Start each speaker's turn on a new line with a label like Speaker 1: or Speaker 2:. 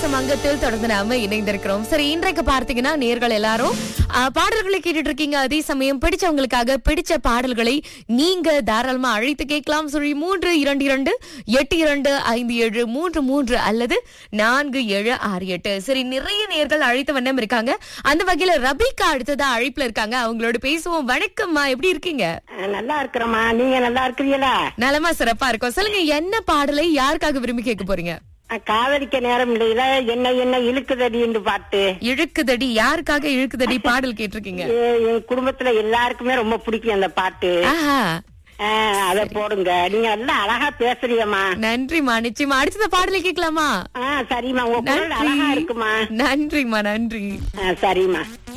Speaker 1: பேசும் அங்கத்தில் தொடர்ந்து நாம இணைந்திருக்கிறோம் சரி இன்றைக்கு பார்த்தீங்கன்னா நேர்கள் எல்லாரும் ஆ, பாடல்களை கேட்டுட்டு இருக்கீங்க அதே சமயம் பிடிச்சவங்களுக்காக பிடிச்ச பாடல்களை நீங்க தாராளமா அழைத்து கேட்கலாம் சொல்லி மூன்று இரண்டு இரண்டு எட்டு இரண்டு ஐந்து ஏழு மூன்று மூன்று அல்லது நான்கு ஏழு ஆறு எட்டு சரி நிறைய நேர்கள் அழைத்த வண்ணம் இருக்காங்க அந்த வகையில ரபிகா அடுத்ததா அழைப்புல இருக்காங்க அவங்களோட பேசுவோம் வணக்கம்மா எப்படி இருக்கீங்க
Speaker 2: அஹ் நல்லா இருக்கிறோமா நீங்க நல்லா இருக்கிறீங்களா
Speaker 1: நலமா சிறப்பா இருக்கும் சொல்லுங்க என்ன பாடலை யாருக்காக விரும்பி கேட்க போறீங்க
Speaker 2: அஹ் காதலிக்க நேரம் இல்லையில என்ன என்ன இழுக்குதடி என்று பாட்டு
Speaker 1: இழுக்குதடி யாருக்காக இழுக்குதடி பாடல் கேட்டிருக்கீங்க
Speaker 2: எ- என் குடும்பத்துல எல்லாருக்குமே ரொம்ப பிடிக்கும் அந்த பாட்டு
Speaker 1: ஆஹா
Speaker 2: அஹ் அத போடுங்க நீங்க எல்லாம் அழகா பேசுறீங்கம்மா
Speaker 1: நன்றிம்மா நிச்சயமா அடுத்த பாடலை கேட்கலாமா
Speaker 2: ஆஹ் சரிம்மா உங்க குரல் அழகா இருக்குமா
Speaker 1: நன்றிம்மா நன்றி
Speaker 2: அஹ் சரிம்மா